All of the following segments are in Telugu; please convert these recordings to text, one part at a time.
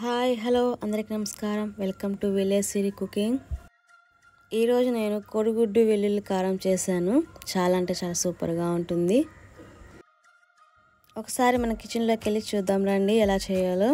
హాయ్ హలో అందరికి నమస్కారం welcome to village Siri cooking ఈరోజు నేను కోడిగుడ్డు వెల్లుల్లి కారం చేశాను చాలా అంటే చాలా సూపర్గా ఉంటుంది ఒకసారి మన కిచెన్లోకి వెళ్ళి చూద్దాం రండి ఎలా చేయాలో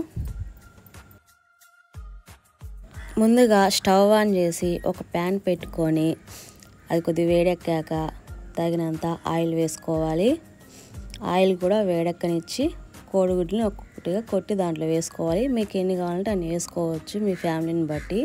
ముందుగా స్టవ్ ఆన్ చేసి ఒక ప్యాన్ పెట్టుకొని అది కొద్దిగా వేడెక్కాక తగినంత ఆయిల్ వేసుకోవాలి ఆయిల్ కూడా వేడెక్కనిచ్చి కోడిగుడ్లని ఒక్కొక్కటిగా కొట్టి దాంట్లో వేసుకోవాలి మీకు ఎన్ని కావాలంటే అన్ని వేసుకోవచ్చు మీ ఫ్యామిలీని బట్టి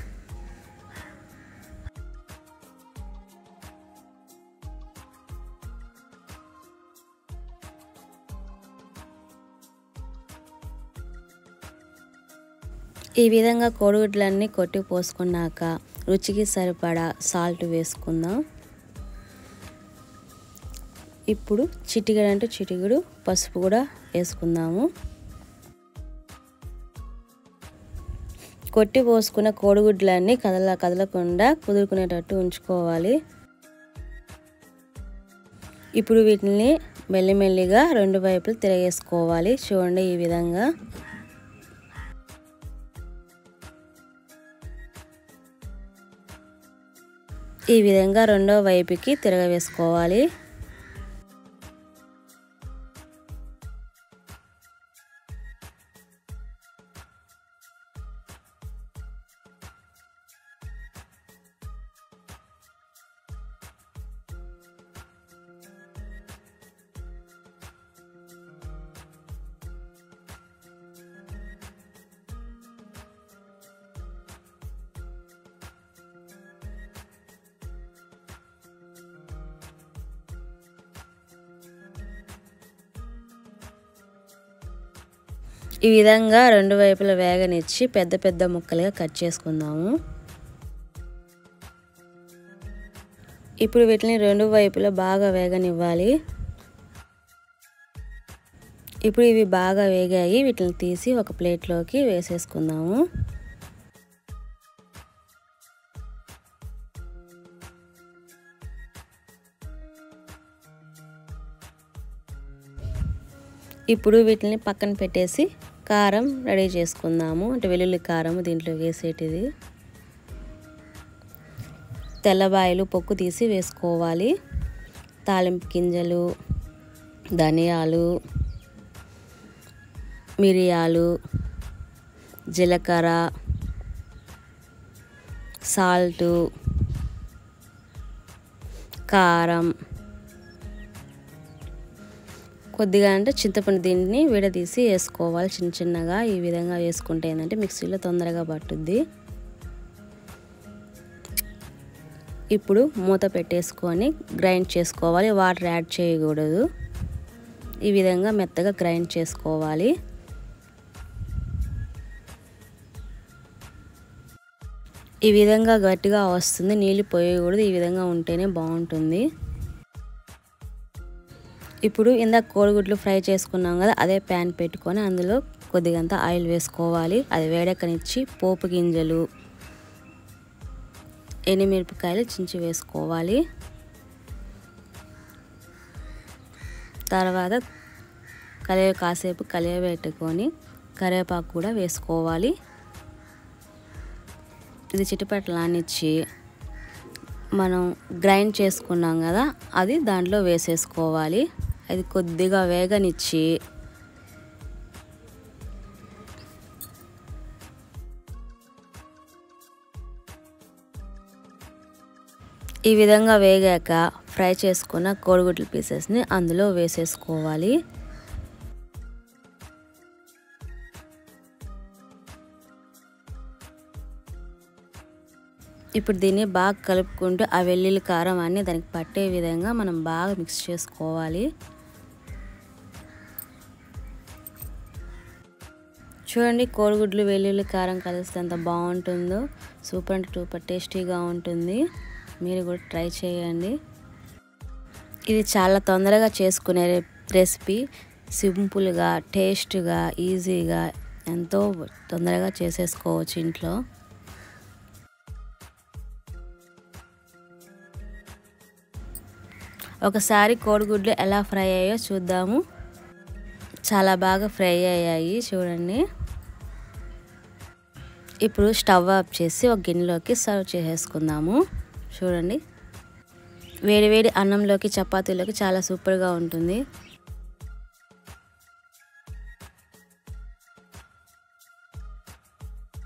ఈ విధంగా కోడిగుడ్లన్నీ కొట్టి పోసుకున్నాక రుచికి సరిపడా సాల్ట్ వేసుకుందాం ఇప్పుడు చిటికెడు అంటే చిటికెడు పసుపు కూడా వేసుకుందాము కొట్టి పోసుకున్న కోడిగుడ్లన్నీ కదల కదలకుండా కుదురుకునేటట్టు ఉంచుకోవాలి ఇప్పుడు వీటిని మెల్లిమెల్లిగా రెండు వైపులు తిరగేసుకోవాలి చూడండి ఈ విధంగా ఈ విధంగా రెండో వైపుకి తిరగవేసుకోవాలి ఈ విధంగా రెండు వైపుల వేగనిచ్చి పెద్ద పెద్ద ముక్కలుగా కట్ చేసుకుందాము ఇప్పుడు వీటిని రెండు వైపులా బాగా వేగనివ్వాలి ఇప్పుడు ఇవి బాగా వేగాయి వీటిని తీసి ఒక ప్లేట్లోకి వేసేసుకుందాము ఇప్పుడు వీటిని పక్కన పెట్టేసి కారం రెడీ చేసుకుందాము అంటే వెల్లుల్లి కారం దీంట్లో వేసేటిది తెల్లబాయలు పొక్కు తీసి వేసుకోవాలి తాలింపు గింజలు ధనియాలు మిరియాలు జీలకర్ర సాల్టు కారం కొద్దిగా అంటే చింతపండు దీన్ని విడదీసి వేసుకోవాలి చిన్న చిన్నగా ఈ విధంగా వేసుకుంటే ఏంటంటే మిక్సీలో తొందరగా పట్టుద్ది ఇప్పుడు మూత పెట్టేసుకొని గ్రైండ్ చేసుకోవాలి వాటర్ యాడ్ చేయకూడదు ఈ విధంగా మెత్తగా గ్రైండ్ చేసుకోవాలి ఈ విధంగా గట్టిగా వస్తుంది నీళ్ళు పోయకూడదు ఈ విధంగా ఉంటేనే బాగుంటుంది ఇప్పుడు ఇందాక కోడిగుడ్లు ఫ్రై చేసుకున్నాం కదా అదే ప్యాన్ పెట్టుకొని అందులో కొద్దిగంత ఆయిల్ వేసుకోవాలి అది వేడెక్కనిచ్చి పోపు గింజలు ఎండుమిరపకాయలు చించి వేసుకోవాలి తర్వాత కలియ కాసేపు కలియబెట్టుకొని కరివేపాకు కూడా వేసుకోవాలి ఇది చిటిపట్లానిచ్చి మనం గ్రైండ్ చేసుకున్నాం కదా అది దాంట్లో వేసేసుకోవాలి అది కొద్దిగా వేగనిచ్చి ఈ విధంగా వేగాక ఫ్రై చేసుకున్న కోడిగుడ్ల పీసెస్ని అందులో వేసేసుకోవాలి ఇప్పుడు దీన్ని బాగా కలుపుకుంటూ ఆ వెల్లుల్లి కారం అన్నీ దానికి పట్టే విధంగా మనం బాగా మిక్స్ చేసుకోవాలి చూడండి కోడిగుడ్లు వెల్లుల్లి కారం కలిస్తే ఎంత బాగుంటుందో సూపర్ అంటే సూపర్ టేస్టీగా ఉంటుంది మీరు కూడా ట్రై చేయండి ఇది చాలా తొందరగా చేసుకునే రెసిపీ సింపుల్గా టేస్ట్గా ఈజీగా ఎంతో తొందరగా చేసేసుకోవచ్చు ఇంట్లో ఒకసారి కోడిగుడ్లు ఎలా ఫ్రై అయ్యాయో చూద్దాము చాలా బాగా ఫ్రై అయ్యాయి చూడండి ఇప్పుడు స్టవ్ ఆఫ్ చేసి ఒక గిన్నెలోకి సర్వ్ చేసేసుకుందాము చూడండి వేడి వేడి అన్నంలోకి చపాతీలోకి చాలా సూపర్గా ఉంటుంది